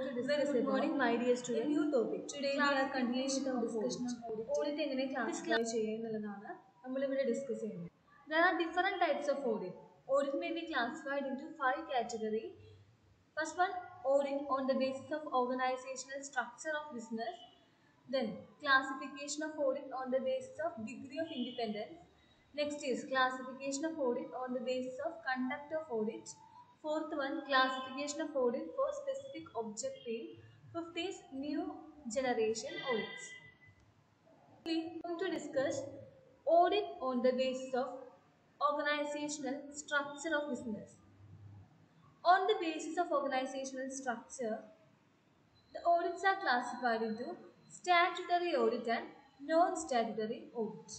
to discuss Very good about morning, my dear a students. new topic. Today we are continuing Classification our of discussion audit. of audit. Audit എങ്ങനെ classify ചെയ്യുക എന്നുള്ളതാണ് നമ്മളിവിടെ discuss ചെയ്യുന്നത് there are different types of audit audit may be classified into five category first one audit on the basis of organisational structure of business then classification of audit on the basis of degree of independence next is classification of audit on the basis of conduct of audit fourth one classification of audit for specific objective fifth is new generation audits we are going to discuss audit on the basis of organizational structure of business on the basis of organizational structure the audits are classified into statutory audit and non-statutory audit.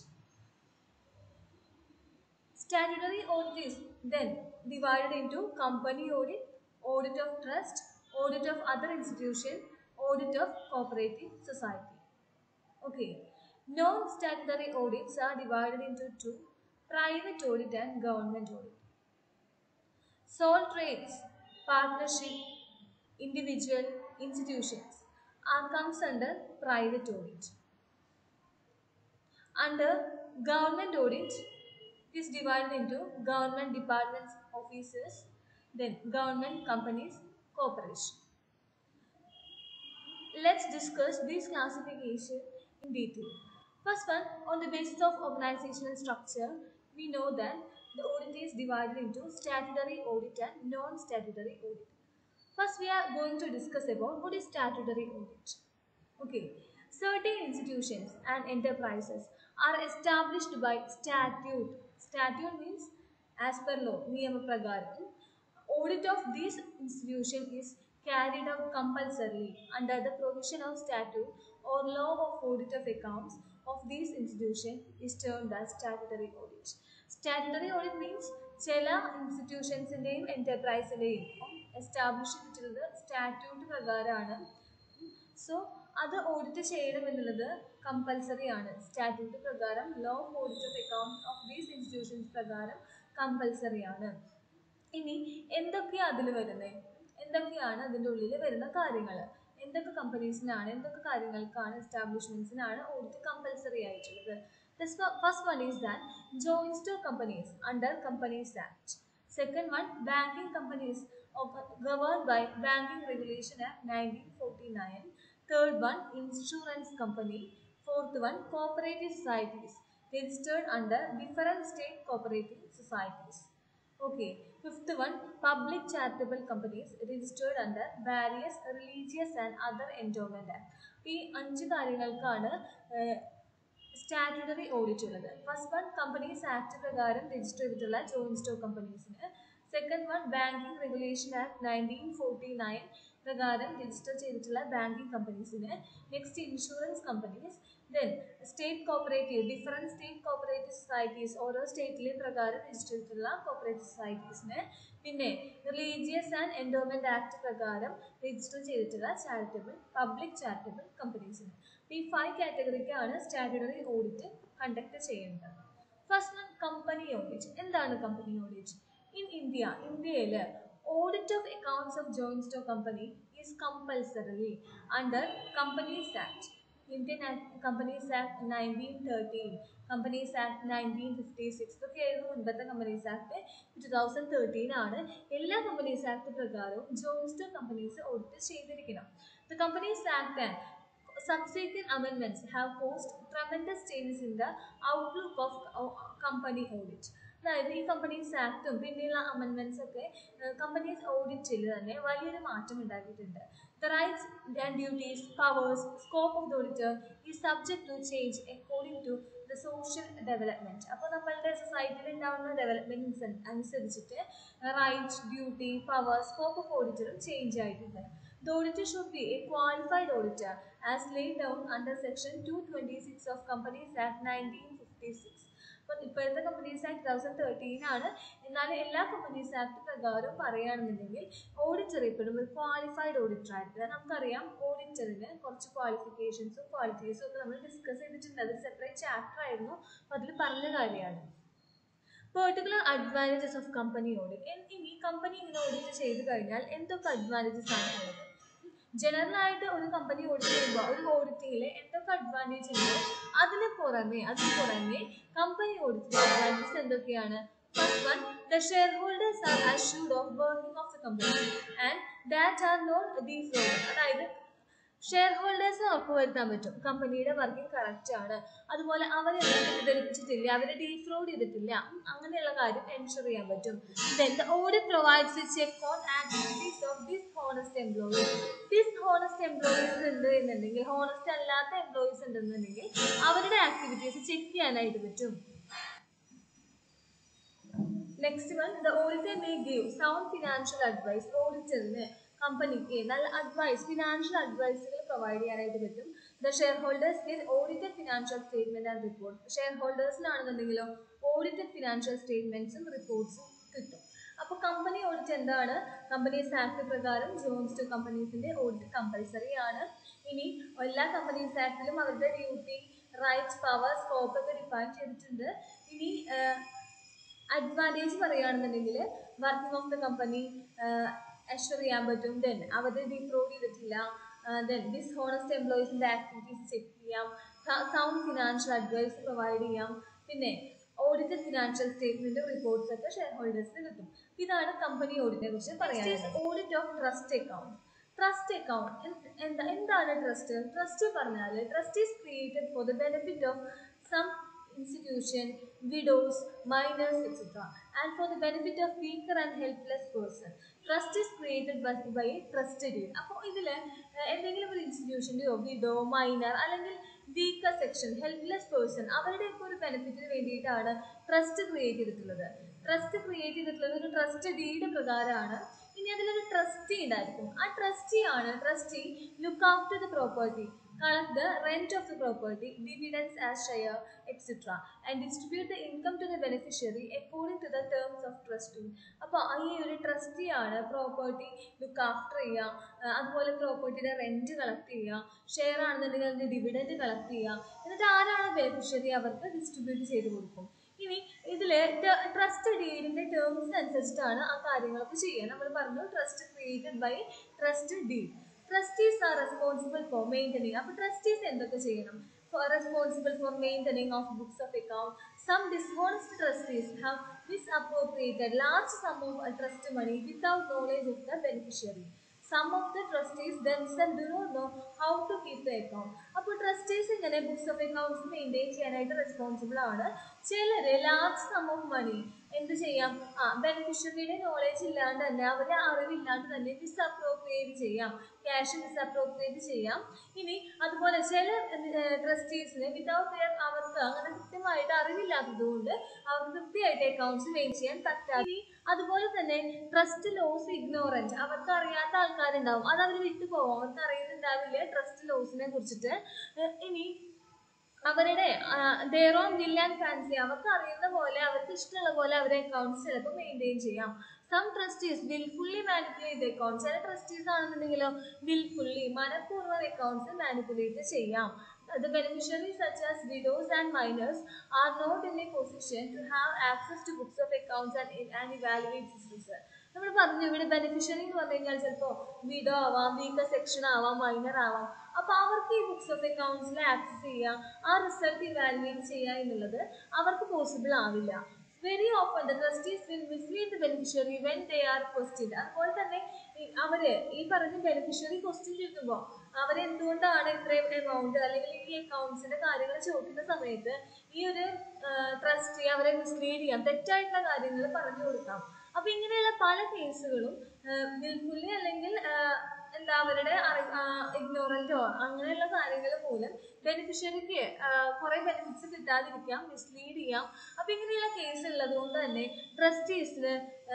Statutory audit is then divided into company audit, audit of trust, audit of other institution, audit of cooperative society. Okay. Non-statutory audits are divided into two, private audit and government audit. Sole trades, partnership, individual, institutions are comes under private audit. Under government audit, it is divided into government departments, offices, then government companies, corporation. Let's discuss this classification in detail. First one, on the basis of organizational structure, we know that the audit is divided into statutory audit and non-statutory audit. First, we are going to discuss about what is statutory audit. Okay, certain institutions and enterprises are established by statute. Statute means as per law, നിയമപ്രകാരം. Audit of this institution is carried out compulsorily under the provision of statute or law of audit of accounts of this institution is termed as statutory audit. Statutory audit means ചില ഇൻസ്റ്റിറ്റ്യൂഷൻസിൻ്റെയും എൻ്റർപ്രൈസിൻ്റെയും establish ചെയ്തിട്ടുള്ളത് statute പ്രകാരമാണ് so അത് audit ചെയ്യണം എന്നുള്ളത് compulsory ആണ് statute പ്രകാരം law of audit of account of these institutions പ്രകാരം കമ്പൽസറി ആണ് ഇനി എന്തൊക്കെയാണ് അതിൽ വരുന്നത് എന്തൊക്കെയാണ് അതിൻ്റെ ഉള്ളിൽ വരുന്ന കാര്യങ്ങൾ എന്തൊക്കെ കമ്പനീസിനാണ് എന്തൊക്കെ കാര്യങ്ങൾക്കാണ് എസ്റ്റാബ്ലിഷ്മെൻറ്റ്സിനാണ് ഓഡിറ്റ് കമ്പൽസറി ആയിട്ടുള്ളത് first one is that joint stock companies under companies act second one banking companies governed by Banking Regulation Act 1949. Third one, insurance company. Fourth one, cooperative societies registered under different state cooperative societies. Okay. Fifth one, public charitable companies registered under various religious and other endowment act. ഈ അഞ്ച് കാര്യങ്ങൾക്കാണ് statutory audit ഉള്ളത് first one companies act പ്രകാരം register ചെയ്തിട്ടുള്ള joint stock കമ്പനീസിന് second one banking regulation act nineteen forty nine പ്രകാരം register ചെയ്തിട്ടുള്ള banking കമ്പനീസിന് next insurance companies then state cooperative different state cooperative societies ഓരോ സ്റ്റേറ്റിലെയും പ്രകാരം രജിസ്റ്റർ ചെയ്തിട്ടുള്ള കോപ്പറേറ്റീവ് സൊസൈറ്റീസിന് പിന്നെ റിലീജിയസ് ആൻഡ് എൻഡോമെൻറ്റ് ആക്ട് പ്രകാരം രജിസ്റ്റർ ചെയ്തിട്ടുള്ള ചാരിറ്റബിൾ പബ്ലിക് ചാരിറ്റബിൾ കമ്പനീസിന് ഈ ഫൈവ് കാറ്റഗറിക്കാണ് സ്റ്റാറ്റുട്ടറി ഓഡിറ്റ് കണ്ടക്ട് ചെയ്യേണ്ടത് ഫസ്റ്റ് വൺ കമ്പനി ഓഡിറ്റ് എന്താണ് കമ്പനി ഓഡിറ്റ് ഇൻ ഇന്ത്യ ഇന്ത്യയിൽ audit of accounts of joint stock company is compulsory under companies act Indian companies act nineteen thirteen companies act nineteen fifty six ഇതൊക്കെയായിരുന്നു മുൻപത്തെ companies act two thousand thirteen ആണ് എല്ലാ companies act പ്രകാരവും joint stock companies audit ചെയ്തിരിക്കണം the companies act and subsequent amendments have caused tremendous changes in the outlook of uh, company audit. അതായത് ഈ companies ആക്ടും പിന്നെയുള്ള അമെൻമെന്റ്സ് ഒക്കെ കമ്പനീസ് ഓഡിറ്റിൽ തന്നെ വലിയൊരു മാറ്റം ഉണ്ടാക്കിയിട്ടുണ്ട് the rights and duties powers scope of the auditor ഈ subject to change according to the social development അപ്പോൾ നമ്മളുടെ സൊസൈറ്റിയിൽ ഉണ്ടാകുന്ന ഡെവലപ്മെന്റ്സ് അനുസരിച്ചിട്ട് right duty power scope of ഓഡിറ്ററും ചേഞ്ച് ആയിട്ടുണ്ട് The auditor should be a qualified auditor as laid down under section 226 of Companies Act 1956. അപ്പോൾ ഇപ്പോഴത്തെ companies act two thousand thirteen ആണ് എന്നാൽ എല്ലാ കമ്പനീസ് ആക്ട് പ്രകാരം പറയുകയാണെന്നുണ്ടെങ്കിൽ ഓഡിറ്റർ എപ്പോഴും ഒരു ക്വാളിഫൈഡ് ഓഡിറ്റർ ആയിരിക്കും നമുക്കറിയാം ഓഡിറ്ററിന് കുറച്ച് ക്വാളിഫിക്കേഷൻസും ക്വാളിറ്റീസും ഒക്കെ നമ്മൾ ഡിസ്കസ് ചെയ്തിട്ടുണ്ട് അതൊരു സെപ്പറേറ്റ് ചാപ്റ്റർ ആയിരുന്നു അപ്പോൾ അതിൽ പറഞ്ഞ കാര്യമാണ് particular advantages of company audit ഇനി കമ്പനി ഇങ്ങനെ ഓഡിറ്റ് ചെയ്ത് കഴിഞ്ഞാൽ എന്തൊക്കെ അഡ്വാൻറ്റേജസ് ആണ് ഉള്ളത് ജനറൽ ആയിട്ട് ഒരു കമ്പനി ഓഡിറ്റ് ചെയ്യുമ്പോൾ ഒരു ഓഡിറ്റിങ്ങിൽ എന്തൊക്കെ അഡ്വാൻറ്റേജ് ഉണ്ടോ അതിന് പുറമെ അതിന് പുറമെ കമ്പനി ഓഡിറ്റിന്റെ അഡ്വാൻറ്റേജസ് എന്തൊക്കെയാണ് first one the shareholders are assured of working of the company and that are not defraud അതായത് ഷെയർ ഹോൾഡേഴ്സിന് ഉറപ്പുവരുത്താൻ പറ്റും കമ്പനിയുടെ വർക്കിംഗ് കറക്റ്റ് ആണ് അതുപോലെ അവരെ തെറ്റിദ്ധരിപ്പിച്ചിട്ടില്ല അവരെ ഡീഫ്രോഡ് ചെയ്തിട്ടില്ല ഉം, അങ്ങനെയുള്ള കാര്യം എൻഷുർ ചെയ്യാൻ പറ്റും then the audit provides a check on activities of dishonest employees dishonest employees ഉണ്ട് എന്നുണ്ടെങ്കിൽ ഹോണസ്റ്റ് അല്ലാത്ത എംപ്ലോയീസ് ഉണ്ടെന്നുണ്ടെങ്കിൽ അവരുടെ ആക്ടിവിറ്റീസ് ചെക്ക് ചെയ്യാനായിട്ട് പറ്റും next one the auditor may give sound financial advice ഓഡിറ്ററിന് കമ്പനിക്ക് നല്ല അഡ്വൈസ് ഫിനാൻഷ്യൽ അഡ്വൈസുകൾ പ്രൊവൈഡ് ചെയ്യാനായിട്ട് പറ്റും the shareholders will audited financial statement and report ഷെയർ ഹോൾഡേഴ്സിനാണെന്നുണ്ടെങ്കിലോ ഓഡിറ്റഡ് ഫിനാൻഷ്യൽ സ്റ്റേറ്റ്മെന്റ്സും റിപ്പോർട്ട്സും കിട്ടും അപ്പോൾ കമ്പനി ഓഡിറ്റ് എന്താണ് കമ്പനീസ് ആക്ട് പ്രകാരം ജോൺസ് ടു കമ്പനീസിന്റെ ഓഡിറ്റ് കമ്പൽസറി ആണ് ഇനി എല്ലാ കമ്പനീസ് ആക്ടിലും അവരുടെ ഡ്യൂട്ടി റൈറ്റ്സ് പവർ സ്കോപ്പ് ഒക്കെ ഡിഫൈൻ ചെയ്തിട്ടുണ്ട് ഇനി അഡ്വാൻറ്റേജ് പറയുകയാണെന്നുണ്ടെങ്കിൽ working of the company assure ചെയ്യാൻ പറ്റും ദെൻ അവർ ഡിഫ്രോഡ് ചെയ്തിട്ടില്ല ദെൻ ഡിസ്ഹോണസ്റ്റ് എംപ്ലോയീസിൻ്റെ ആക്ടിവിറ്റീസ് ചെക്ക് ചെയ്യാം സൗണ്ട് ഫിനാൻഷ്യൽ അഡ്വൈസ് പ്രൊവൈഡ് ചെയ്യാം പിന്നെ ഓഡിറ്റഡ് ഫിനാൻഷ്യൽ സ്റ്റേറ്റ്മെന്റ് റിപ്പോർട്ട്സ് ഒക്കെ ഷെയർ ഹോൾഡേഴ്സിന് കിട്ടും ഇതാണ് കമ്പനി ഓഡിറ്റിനെ കുറിച്ച് പറയുന്നത് audit of trust account trust account എന്താ എന്താണ് ട്രസ്റ്റ് ട്രസ്റ്റ് പറഞ്ഞാൽ trust is created for the benefit of some institution, widows, minors, etc. and for the benefit of weaker and helpless person. Trust is created by, by a trusted deed. അപ്പോൾ ഇതിൽ എന്തെങ്കിലും ഒരു ഇൻസ്റ്റിറ്റ്യൂഷൻ്റെയോ widow minor അല്ലെങ്കിൽ weaker section helpless person അവരുടെയൊക്കെ ഒരു ബെനിഫിറ്റിന് വേണ്ടിയിട്ടാണ് ട്രസ്റ്റ് ക്രിയേറ്റ് ചെയ്തിട്ടുള്ളത് ട്രസ്റ്റ് ക്രിയേറ്റ് ചെയ്തിട്ടുള്ളത് ഒരു ട്രസ്റ്റ് ഡീഡ് പ്രകാരമാണ് ഇനി അതിലൊരു ട്രസ്റ്റി ഉണ്ടായിരിക്കും ആ ട്രസ്റ്റി ആണ് trustee look after the property collect the rent of the property, dividends as share, etc. and distribute the income to the beneficiary according to the terms of trust deed. അപ്പോൾ ഈ ഒരു trustee ആണ് property look after ചെയ്യുക ആ, അതുപോലെ പ്രോപ്പർട്ടിയുടെ rent collect ചെയ്യുക share ആണെന്നുണ്ടെങ്കിൽ അതിൻ്റെ ഡിവിഡൻഡ് കളക്ട് ചെയ്യുക എന്നിട്ട് ആരാണ് ബെനിഫിഷ്യറി അവർക്ക് ഡിസ്ട്രിബ്യൂട്ട് ചെയ്ത് കൊടുക്കും ഇനി ഇതിൽ ട്രസ്റ്റ് ഡീഡിന്റെ ടേംസ് അനുസരിച്ചിട്ടാണ് ആ കാര്യങ്ങളൊക്കെ ചെയ്യുക നമ്മൾ പറഞ്ഞു trust created by trust deed trustees are responsible for maintaining അപ്പോൾ ട്രസ്റ്റീസ് എന്തൊക്കെ ചെയ്യണം responsible for maintaining of books of account some dishonest trustees have misappropriated large sum of uh, trust money without knowledge of the beneficiary. Some of the trustees themselves do not know how to keep the account. അപ്പോൾ trustees ഇങ്ങനെ books of accounts maintain ചെയ്യാനായിട്ട് responsible ആണ് ചിലര് large some of money എന്ത് ചെയ്യാം ആ ബെനിഫിഷ്യറിയുടെ knowledge ഇല്ലാണ്ട് തന്നെ അവരെ അറിവില്ലാണ്ട് തന്നെ മിസ്അപ്രോപ്രിയേറ്റ് ചെയ്യാം ക്യാഷ് മിസ്അപ്രോപ്രിയേറ്റ് ചെയ്യാം ഇനി അതുപോലെ ചില ട്രസ്റ്റീസിന് വിതൗട്ട് അവർക്ക് അങ്ങനെ കൃത്യമായിട്ട് അറിവില്ലാത്തത് കൊണ്ട് അവർക്ക് കൃത്യമായിട്ട് അക്കൗണ്ട്സ് മെയിൻ ചെയ്യാൻ പറ്റാതെ ഇനി അതുപോലെ തന്നെ ട്രസ്റ്റ് ലോസ് ഇഗ്നോറൻറ്റ് അവർക്ക് അറിയാത്ത ആൾക്കാരുണ്ടാവും അത് അവർ വിട്ടുപോകും അവർക്ക് അറിയുന്നുണ്ടാവില്ല ട്രസ്റ്റ് ലോസിനെ കുറിച്ചിട്ട് ഏഹ് ഇനി അവരുടെ ദേറോം വിൽ ആൻഡ് ഫാൻസി അവർക്ക് അറിയുന്ന പോലെ അവർക്ക് ഇഷ്ടമുള്ള പോലെ അവരെ അക്കൗണ്ട്സ് ചിലപ്പോൾ മെയിൻറ്റെയിൻ ചെയ്യാം some trustees wilfully manipulate accounts ചില ട്രസ്റ്റീസ് ആണെന്നുണ്ടെങ്കിലോ വിൽഫുള്ളി മനഃപൂർവ്വം അക്കൗണ്ട്സ് മാനിപ്പുലേറ്റ് ചെയ്യാം The beneficiaries such as widows and minors are not in a position to have access to books of accounts and, and evaluate this result. നമ്മൾ പറഞ്ഞു ഇവിടെ beneficiary എന്ന് പറഞ്ഞു കഴിഞ്ഞാൽ ചിലപ്പോൾ വിഡോ ആവാം വീക്കർ സെക്ഷൻ ആവാം മൈനർ ആവാം അപ്പോൾ അവർക്ക് ഈ ബുക്സ് ഓഫ് അക്കൗണ്ട്സിൽ ആക്സസ് ചെയ്യുക ആ റിസൾട്ട് ഇവാലുവേറ്റ് ചെയ്യുക എന്നുള്ളത് അവർക്ക് പോസിബിൾ ആവില്ല very often the trustees will mislead the beneficiary when they are question അതുപോലെ തന്നെ ഈ- അവര് ഈ പറഞ്ഞ ബെനിഫിഷ്യറി ക്വസ്റ്റ്യൻ ചോദിക്കുമ്പോൾ അവരെന്തുകൊണ്ടാണ് ഇത്രയും എമൗണ്ട് അല്ലെങ്കിൽ ഈ അക്കൗണ്ട്സിന്റെ കാര്യങ്ങൾ ചോദിക്കുന്ന സമയത്ത് ഈ ഒരു ട്രസ്റ്റി അവരെ മിസ്ലീഡ് ചെയ്യാം തെറ്റായിട്ടുള്ള കാര്യങ്ങൾ പറഞ്ഞു കൊടുക്കാം അപ്പൊ ഇങ്ങനെയുള്ള പല കേസുകളും വിൽഫുള്ളി അല്ലെങ്കിൽ ആ, എന്താ അവരുടെ ഇഗ്നോറൻറ്റോ അങ്ങനെയുള്ള കാര്യങ്ങൾ മൂലം ബെനിഫിഷ്യറിക്ക് കുറെ ബെനിഫിറ്റ്സ് കിട്ടാതിരിക്കാം മിസ്ലീഡ് ചെയ്യാം അപ്പൊ ഇങ്ങനെയുള്ള കേസ് ഉള്ളത് കൊണ്ട് തന്നെ ട്രസ്റ്റീസിന്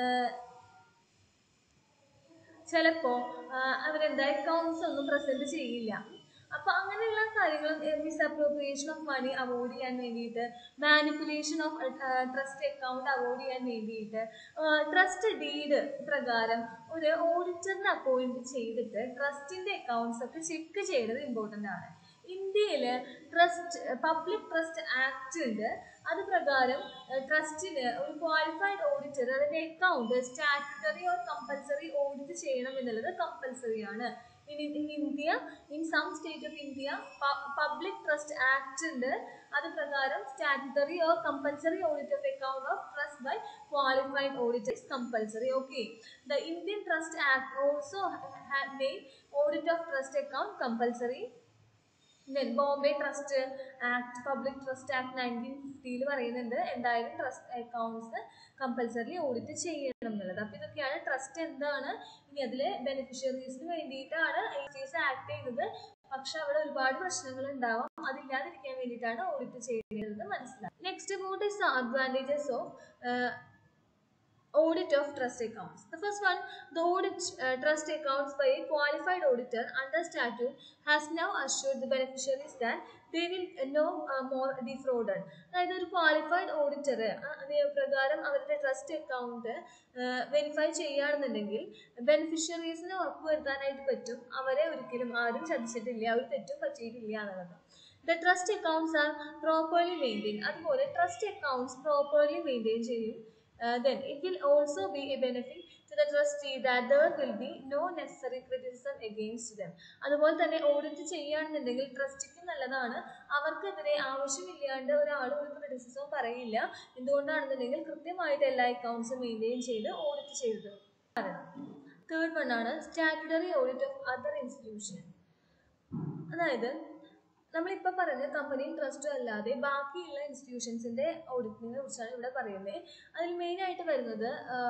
ചിലപ്പോൾ അവരെന്താ അക്കൗണ്ട്സ് ഒന്നും പ്രസന്റ് ചെയ്യില്ല അപ്പൊ അങ്ങനെയുള്ള കാര്യങ്ങൾ മിസ്അപ്രോപ്രിയേഷൻ ഓഫ് മണി അവോയ്ഡ് ചെയ്യാൻ വേണ്ടിയിട്ട് manipulation of trust account avoid ചെയ്യാൻ വേണ്ടിയിട്ട് ട്രസ്റ്റ് ഡീഡ് പ്രകാരം ഒരു ഓഡിറ്ററിനെ അപ്പോയിന്റ് ചെയ്തിട്ട് ട്രസ്റ്റിന്റെ അക്കൗണ്ട്സ് ഒക്കെ ചെക്ക് ചെയ്യേണ്ടത് ഇമ്പോർട്ടൻ്റ് ആണ് ഇന്ത്യയിൽ ട്രസ്റ്റ് പബ്ലിക് ട്രസ്റ്റ് ആക്ട് ഉണ്ട് അത് പ്രകാരം ട്രസ്റ്റിന് ഒരു ക്വാളിഫൈഡ് ഓഡിറ്റർ അതിന്റെ account statutory or compulsory audit ചെയ്യണം എന്നുള്ളത് കമ്പൽസറി ആണ് in in India in some state of India public trust act ഉണ്ട് അത് പ്രകാരം statutory or compulsory audit of account of trust by qualified auditors compulsory okay the Indian trust act also made audit of trust account compulsory then Bombay trust act public trust act nineteen ഫിഫ്റ്റിയിൽ പറയുന്നുണ്ട് എന്തായാലും trust accounts compulsory audit ചെയ്യണം എന്നുള്ളത് അപ്പോൾ ഇതൊക്കെയാണ് trust എന്താണ് ഇനി അതിൽ ബെനിഫിഷ്യറീസിന് വേണ്ടിയിട്ടാണ് എസ് ആക്ട് ചെയ്യുന്നത് പക്ഷെ അവിടെ ഒരുപാട് പ്രശ്നങ്ങൾ ഉണ്ടാവാം അതില്ലാതിരിക്കാൻ വേണ്ടിയിട്ടാണ് ഓഡിറ്റ് ചെയ്യുന്നത് മനസ്സിലാവും next what is advantages of audit of trust accounts. The first one, the audit uh, trust accounts by a qualified auditor under statute has now assured the beneficiaries that they will uh, no uh, more defrauded. അതായത് ഒരു qualified auditor നിയമപ്രകാരം അവരുടെ trust account verify ചെയ്യുകയാണെന്നുണ്ടെങ്കിൽ ബെനിഫിഷ്യറീസിന് ഉറപ്പുവരുത്താനായിട്ട് പറ്റും അവരെ ഒരിക്കലും ആരും ചതിച്ചിട്ടില്ല ഒരു തെറ്റും പറ്റിയിട്ടില്ല എന്നുള്ളത് the trust accounts are properly maintain അതുപോലെ ട്രസ്റ്റ് അക്കൗണ്ട്സ് പ്രോപ്പർലി മെയിൻറ്റെയിൻ ചെയ്യും uh, then it will also be a benefit to the trustee that there will be no necessary criticism against them അതുപോലെ തന്നെ ഓഡിറ്റ് ചെയ്യുകയാണെന്നുണ്ടെങ്കിൽ ട്രസ്റ്റിക്ക് നല്ലതാണ് അവർക്കെതിരെ ആവശ്യമില്ലാണ്ട് ഒരാൾ ഒരു ക്രിറ്റിസിസവും പറയില്ല എന്തുകൊണ്ടാണെന്നുണ്ടെങ്കിൽ കൃത്യമായിട്ട് എല്ലാ അക്കൗണ്ട്സും മെയിൻറ്റെയിൻ ചെയ്ത് ഓഡിറ്റ് ചെയ്തത് തേർഡ് വൺ ആണ് statutory audit of other institution അതായത് നമ്മളിപ്പോൾ പറഞ്ഞ കമ്പനിയും ട്രസ്റ്റും അല്ലാതെ ബാക്കിയുള്ള ഇൻസ്റ്റിറ്റ്യൂഷൻസിൻ്റെ ഓഡിറ്റിനെ കുറിച്ചാണ് ഇവിടെ പറയുന്നത് അതിൽ മെയിനായിട്ട് വരുന്നത്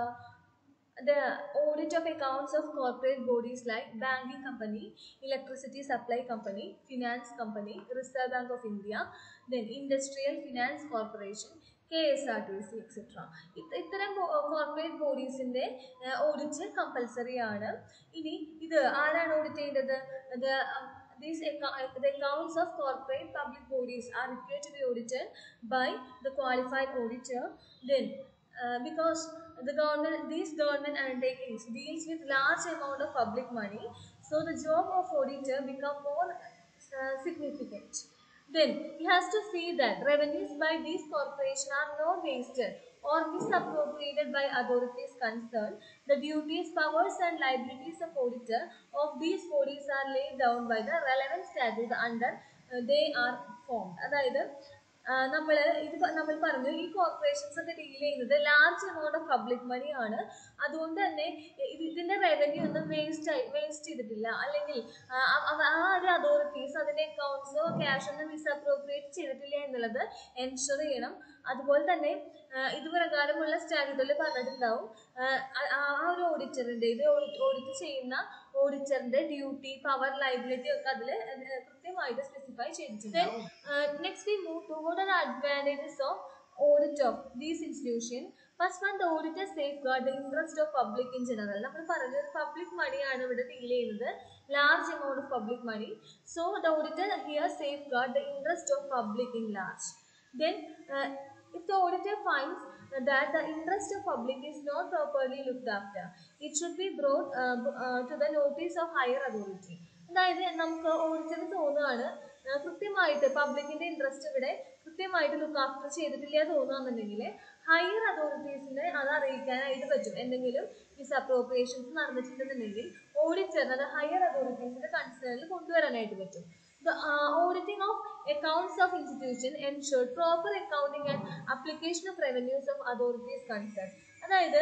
the audit of accounts of corporate bodies like banking company electricity supply company finance company reserve bank of India then industrial finance corporation K S R T C etcetera ഇത്തരം കോർപ്പറേറ്റ് ബോഡീസിൻ്റെ ഓഡിറ്റ് കമ്പൽസറി ആണ് ഇനി ഇത് ആരാണ് audit ചെയ്യേണ്ടത് അത് these account, the accounts of corporate public bodies are required to be audited by the qualified auditor then uh, because the government these government undertakings deals with large amount of public money so the job of auditor become more uh, significant then he has to see that revenues by these corporations are not wasted or misappropriated by authorities concerned. The duties, powers, and liabilities of auditor of these bodies are laid down by the relevant statute under uh, they are formed. അതായത് നമ്മൾ ഇത് നമ്മൾ പറഞ്ഞു ഈ corporations ഒക്കെ deal ചെയ്യുന്നത് large amount of public money ആണ് അതുകൊണ്ട് തന്നെ ഇതിന്റെ റവന്യൂ ഒന്നും വേസ്റ്റ് ആയി വേസ്റ്റ് ചെയ്തിട്ടില്ല അല്ലെങ്കിൽ ആ ഒരു അതോറിറ്റീസ് അതിന്റെ അക്കൗണ്ട്സോ ക്യാഷ് ഒന്നും മിസ്അപ്രോപ്രിയേറ്റ് ചെയ്തിട്ടില്ല എന്നുള്ളത് എൻഷുർ ചെയ്യണം അതുപോലെ തന്നെ ഇത് പ്രകാരമുള്ള സ്റ്റാൻഡേർഡിൽ പറഞ്ഞിട്ടുണ്ടാവും ആ ഒരു ഓഡിറ്ററിന്റെ ഇത് ഓഡിറ്റ് ചെയ്യുന്ന ഓഡിറ്ററിന്റെ ഡ്യൂട്ടി പവർ ലൈബിലിറ്റി ഒക്കെ അതിൽ കൃത്യമായിട്ട് സ്പെസിഫൈ ചെയ്തിട്ടുണ്ട് next we move to what are advantages of audit of these institution first one the auditor safeguard the interest of public in general നമ്മൾ പറഞ്ഞത് പബ്ലിക് മണിയാണ് ഇവിടെ ഡീൽ ചെയ്യുന്നത് large amount of public money so the auditor here safeguard the interest of public in large then if the auditor finds that the interest of public is not properly looked after, it should be brought uh, uh, to the notice of higher authority. അതായത് നമുക്ക് ഓഡിറ്ററിന് തോന്നുകയാണ് കൃത്യമായിട്ട് പബ്ലിക്കിന്റെ interest ഇവിടെ കൃത്യമായിട്ട് look after ചെയ്തിട്ടില്ല തോന്നുകയാണെന്നുണ്ടെങ്കിൽ higher അതോറിറ്റീസിനെ അത് അറിയിക്കാനായിട്ട് പറ്റും എന്തെങ്കിലും മിസ്അപ്രോപ്രിയേഷൻസ് നടന്നിട്ടുണ്ടെന്നുണ്ടെങ്കിൽ ഓഡിറ്ററിന് അത് ഹയർ അതോറിറ്റീസിന്റെ കൺസേണിൽ കൊണ്ടുവരാനായിട്ട് പറ്റും The uh, auditing of accounts of institution ensured proper accounting and application of revenues of authorities concerned. അതായത്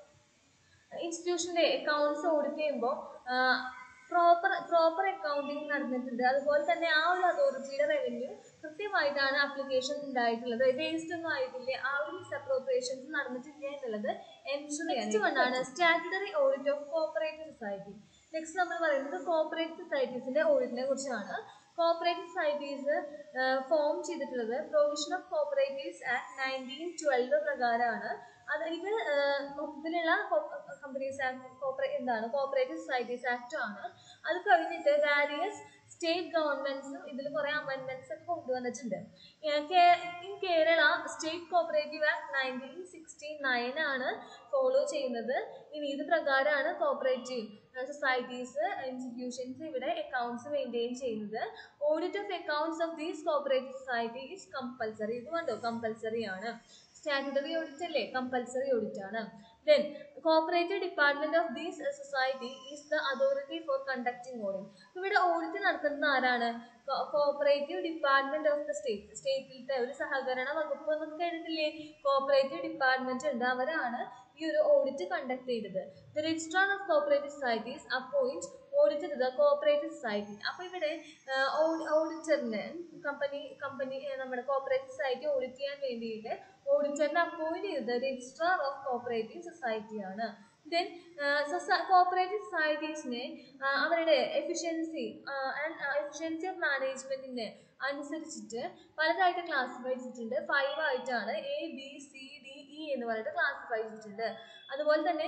ഇൻസ്റ്റിറ്റ്യൂഷൻ്റെ അക്കൗണ്ട്സ് ഓഡിറ്റ് ചെയ്യുമ്പോൾ പ്രോപ്പർ പ്രോപ്പർ അക്കൗണ്ടിങ് നടന്നിട്ടുണ്ട് അതുപോലെ തന്നെ ആ ഒരു അതോറിറ്റിയുടെ റവന്യൂ കൃത്യമായിട്ടാണ് ആപ്ലിക്കേഷൻ ഉണ്ടായിട്ടുള്ളത് വേസ്റ്റ് ഒന്നും ആയിട്ടില്ല ആ ഒരു മിസ്അപ്രോപ്രിയേഷൻസ് നടന്നിട്ടില്ല എന്നുള്ളത് എൻഷുർ നെക്സ്റ്റ് വണ്ണാണ് statutory audit of cooperative society next നമ്മൾ പറയുന്നത് കോപ്പറേറ്റീവ് സൊസൈറ്റീസിന്റെ ഓഡിറ്റിനെ കുറിച്ചാണ് കോപ്പറേറ്റീവ് സൊസൈറ്റീസ് ഫോം ചെയ്തിട്ടുള്ളത് provision of cooperatives act nineteen twelve പ്രകാരമാണ് അത് ഇത് മൊത്തത്തിലുള്ള കമ്പനീസ് ആക്ട് കോപ്പറേ എന്താണ് കോപ്പറേറ്റീവ് സൊസൈറ്റീസ് ആക്ട് ആണ് അത് കഴിഞ്ഞിട്ട് വാരിയസ് സ്റ്റേറ്റ് ഗവൺമെന്റ്സും ഇതിൽ കുറെ അമെൻമെന്റ്സ് ഒക്കെ കൊണ്ടുവന്നിട്ടുണ്ട് in Kerala state cooperative act nineteen sixty nine ആണ് ഫോളോ ചെയ്യുന്നത് ഇനി ഇത് പ്രകാരമാണ് കോപ്പറേറ്റീവ് സൊസൈറ്റീസ് ഇൻസ്റ്റിറ്റ്യൂഷൻസ് ഇവിടെ അക്കൗണ്ട്സ് മെയിൻറ്റെയിൻ ചെയ്യുന്നത് audit of accounts of these cooperative society is compulsory ഇത് കണ്ടോ കമ്പൽസറി ആണ് സ്റ്റാറ്റുട്ടറി ഓഡിറ്റ് അല്ലേ കമ്പൽസറി ഓഡിറ്റ് ആണ് then cooperative department of these society is the authority for conducting audit ഇവിടെ audit നടത്തുന്നത് ആരാണ് cooperative department of the state സ്റ്റേറ്റിലത്തെ ഒരു സഹകരണ വകുപ്പ് എന്നൊക്കെ കേട്ടിട്ടില്ലേ കോപ്പറേറ്റീവ് ഡിപ്പാർട്ട്മെന്റ് ഉണ്ട് അവരാണ് ഈ ഒരു ഓഡിറ്റ് കണ്ടക്ട് ചെയ്തത് the registrar of cooperative societies appoint audit the cooperative society അപ്പോൾ ഇവിടെ ഓഡിറ്ററിന് കമ്പനി കമ്പനി നമ്മുടെ കോപ്പറേറ്റീവ് സൊസൈറ്റി ഓഡിറ്റ് ചെയ്യാൻ വേണ്ടിയിട്ട് ഓഡിറ്ററിനെ അപ്പോയിന്റ് ചെയ്തത് രജിസ്ട്രാർ ഓഫ് കോപ്പറേറ്റീവ് സൊസൈറ്റിയാണ് ദെൻ കോപ്പറേറ്റീവ് സൊസൈറ്റീസിനെ അവരുടെ എഫിഷ്യൻസി ആൻഡ് എഫിഷ്യൻസി ഓഫ് മാനേജ്മെന്റിനെ അനുസരിച്ചിട്ട് പലതായിട്ട് ക്ലാസിഫൈ ചെയ്തിട്ടുണ്ട് ഫൈവ് ആയിട്ടാണ് A B C D E എന്ന് പറഞ്ഞിട്ട് ക്ലാസിഫൈ ചെയ്തിട്ടുണ്ട് അതുപോലെ തന്നെ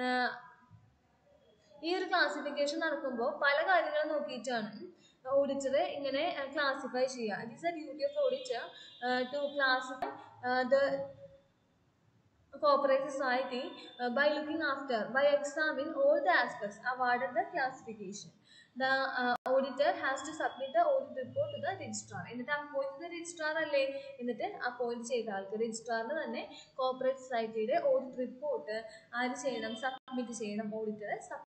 ഈ ഒരു ക്ലാസിഫിക്കേഷൻ നടക്കുമ്പോൾ പല കാര്യങ്ങളും നോക്കിയിട്ടാണ് ഓഡിറ്റർ ഇങ്ങനെ ക്ലാസിഫൈ ചെയ്യുക it is a duty of auditor to classify the cooperative society uh, by looking after by examining all the aspects awarded the classification the uh, auditor has to submit the audit report to the registrar എന്നിട്ട് appoint ചെയ്ത registrar അല്ലേ എന്നിട്ട് appoint ചെയ്ത ആൾക്ക് രജിസ്ട്രാറിന് തന്നെ cooperate സൊസൈറ്റിയുടെ audit report ആര് ചെയ്യണം സബ്മിറ്റ് ചെയ്യണം ഓഡിറ്റർ